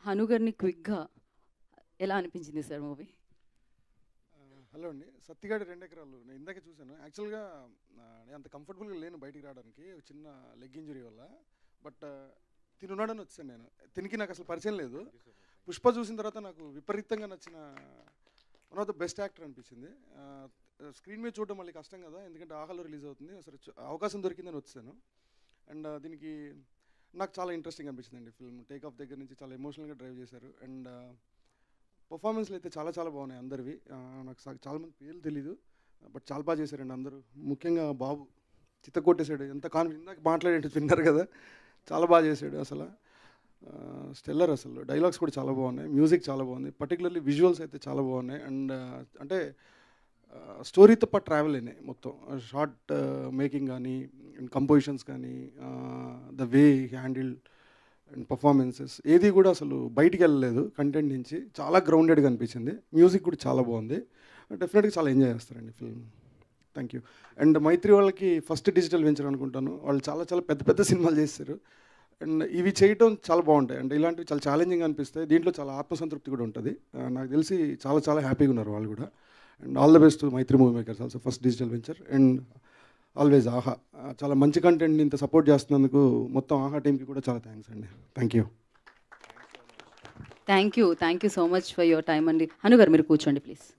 హను గారిని క్విక్గా ఎలా అనిపించింది సార్ మూవీ ఆ, హలో అండి సత్తిగాడి రెండు ఎకరాలు నేను ఇందాకే చూశాను యాక్చువల్గా ఆ, నేను అంత కంఫర్టబుల్గా లేను బయటికి రావడానికి ఒక చిన్న లెగ్ ఇంజరీ వల్ల బట్ తినున్నాడని వచ్చాను నేను తినికి నాకు అసలు పరిచయం లేదు పుష్ప చూసిన తర్వాత నాకు విపరీతంగా నచ్చిన one of the best actor అనిపించింది స్క్రీన్ మీద చూడడం మళ్ళీ కష్టం కదా ఎందుకంటే ఆహాలో రిలీజ్ అవుతుంది అసలు చూ- అవకాశం దొరికిందని వచ్చాను అండ్ దీనికి నాకు చాలా ఇంట్రెస్టింగ్ అనిపించింది ఫిల్మ్ టేక్ ఆఫ్ దగ్గర నుంచి చాలా ఎమోషనల్గా డ్రైవ్ చేశారు అండ్ పర్ఫార్మెన్స్లు అయితే చాలా చాలా బాగున్నాయి అందరివి ఆ, నాకు సా- చాలా మంది పేర్లు తెలీదు బట్ చాలా బాగా చేశారండి అందరూ ముఖ్యంగా బాబు చిత్త కొట్టేశాడు ఎంత కాన్ఫిడెంట్ ఇందాక మాట్లాడేట్టు విన్నారు కదా చాలా బాగా చేశాడు అసలు స్టెల్లర్ అసలు డైలాగ్స్ కూడా చాలా బాగున్నాయి మ్యూజిక్ చాలా బాగుంది పర్టికులర్లీ విజువల్స్ అయితే చాలా బాగున్నాయి అండ్ అంటే స్టోరీతో పాటు ట్రావెల్ అయినాయి మొత్తం షార్ట్ మేకింగ్ కానీ కంపోజిషన్స్ కానీ the way handle and performances ఏది కూడా అసలు బయటికి వెళ్ళలేదు కంటెంట్ నుంచి చాలా గ్రౌండెడ్గా అనిపించింది మ్యూజిక్ కూడా చాలా బాగుంది డెఫినెట్గా చాలా ఎంజాయ్ చేస్తారండి film thank you and Mythri వాళ్ళకి ఫస్ట్ డిజిటల్ వెంచర్ అనుకుంటాను వాళ్ళు చాలా చాలా పెద్ద పెద్ద సినిమాలు చేస్తారు అండ్ ఇవి చేయటం చాలా బాగుంటాయి అంటే ఇలాంటివి చాలా ఛాలెంజింగ్ అనిపిస్తాయి దీంట్లో చాలా ఆత్మసంతృప్తి కూడా ఉంటుంది ఆ, నాకు తెలిసి చాలా చాలా హ్యాపీగా ఉన్నారు వాళ్ళు కూడా and all the best Mythri movie makers also first digital venture and always Aha ఆ, చాలా మంచి కంటెంట్ని ఇంత సపోర్ట్ చేస్తున్నందుకు మొత్తం ఆహా టీంకి కూడా చాలా థ్యాంక్స్ అండి thank you thank you thank you so much for your time అండి హను గారు మీరు కూర్చోండి ప్లీజ్